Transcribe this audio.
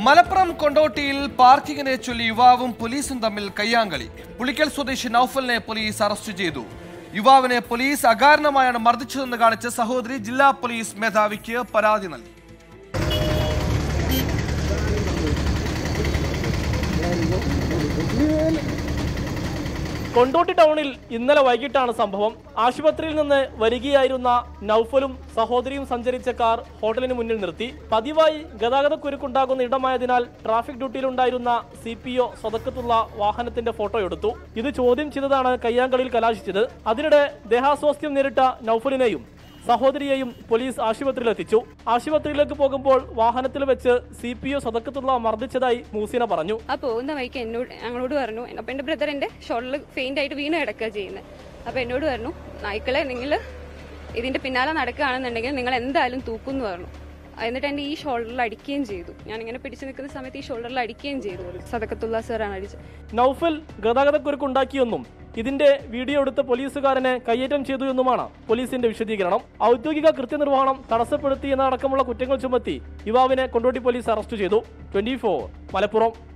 മലപ്പുറം കൊണ്ടോട്ടിയിൽ പാർക്കിങ്ങിനെ ചൊല്ലി യുവാവും പോലീസും തമ്മിൽ കയ്യാങ്കളി പുളിക്കൽ സ്വദേശി നൌഫലിനെ പോലീസ് അറസ്റ്റ് ചെയ്തു യുവാവിനെ പോലീസ് അകാരണമായാണ് മർദ്ദിച്ചതെന്ന് കാണിച്ച് സഹോദരി ജില്ലാ പോലീസ് മേധാവിക്ക് പരാതി നൽകി കൊണ്ടോട്ടി ടൗണിൽ ഇന്നലെ വൈകിട്ടാണ് സംഭവം ആശുപത്രിയിൽ നിന്ന് വരികയായിരുന്ന നൌഫലും സഹോദരിയും സഞ്ചരിച്ച കാർ ഹോട്ടലിന് മുന്നിൽ നിർത്തി പതിവായി ഗതാഗതക്കുരുക്കുണ്ടാകുന്ന ഇടമായതിനാൽ ട്രാഫിക് ഡ്യൂട്ടിയിലുണ്ടായിരുന്ന സി പി ഒ സ്വതക്കത്തുള്ള വാഹനത്തിന്റെ ഫോട്ടോ എടുത്തു ഇത് ചോദ്യം ചെയ്തതാണ് കയ്യാങ്കളിയിൽ കലാശിച്ചത് അതിനിടെ ദേഹാസ്വാസ്ഥ്യം നേരിട്ട നൌഫലിനെയും സഹോദരിയെയും പോലീസ് ആശുപത്രിയിലെത്തിച്ചു ആശുപത്രിയിലേക്ക് പോകുമ്പോൾ വാഹനത്തിൽ വെച്ച് സി പി ഒ സ്വതക്കത്തുള്ള മർദ്ദിച്ചതായി മൂസിന പറഞ്ഞു ആ പോകുന്ന വഴിക്ക് എന്നോട് ഞങ്ങളോട് പറഞ്ഞു അപ്പോൾ എൻ്റെ ബ്രദർ എൻ്റെ ഷോൾഡറിൽ ഫെയിൻ്റ് ആയിട്ട് വീണ് കിടക്കുക ചെയ്യുന്നത് അപ്പോൾ എന്നോട് പറഞ്ഞു നായ്ക്കളെ നിങ്ങൾ ഇതിൻ്റെ പിന്നാലെ നടക്കുകയാണെന്നുണ്ടെങ്കിൽ നിങ്ങൾ എന്തായാലും തൂക്കും എന്ന് പറഞ്ഞു എന്നിട്ട് എൻ്റെ ഈ ഷോൾഡറിൽ അടിക്കുകയും ചെയ്തു ഞാനിങ്ങനെ പിടിച്ചു നിൽക്കുന്ന സമയത്ത് ഈ ഷോൾഡറിൽ അടിക്കുകയും ചെയ്തു സദക്കത്തുള്ള സാറാണ് അടിച്ചത് നൌഫൽ ഗതാഗതക്കുരുക്കുണ്ടാക്കിയെന്നും ഇതിന്റെ വീഡിയോ എടുത്ത പോലീസുകാരനെ കയ്യേറ്റം ചെയ്തു എന്നുമാണ് പോലീസിന്റെ വിശദീകരണം ഔദ്യോഗിക കൃത്യനിർവഹണം തടസ്സപ്പെടുത്തി എന്നടക്കമുള്ള കുറ്റങ്ങൾ ചുമത്തി യുവാവിനെ കൊണ്ടോട്ടി പോലീസ് അറസ്റ്റ് ചെയ്തു ട്വന്റി മലപ്പുറം